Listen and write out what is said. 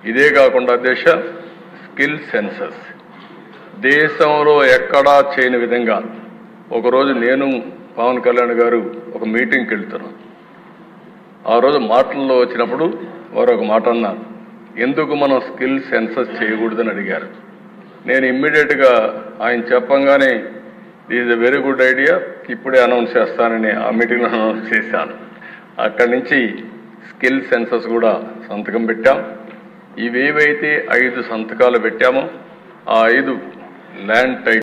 ఇదే కాకుండా అధ్యక్ష స్కిల్ సెన్సస్ దేశంలో ఎక్కడా చేయని విధంగా ఒకరోజు నేను పవన్ కళ్యాణ్ గారు ఒక మీటింగ్కి వెళ్తున్నాం ఆ రోజు మాటల్లో వచ్చినప్పుడు వారు ఒక మాట అన్నారు ఎందుకు మనం స్కిల్ సెన్సస్ చేయకూడదని అడిగారు నేను ఇమ్మీడియట్గా ఆయన చెప్పంగానే is a very good idea ఇప్పుడే అనౌన్స్ చేస్తానని ఆ మీటింగ్లో అనౌన్స్ చేశాను అక్కడి నుంచి స్కిల్ సెన్సస్ కూడా సంతకం పెట్టాం ఇవేవైతే ఐదు సంతకాలు పెట్టామో ఆ ఐదు ల్యాండ్ టైటిల్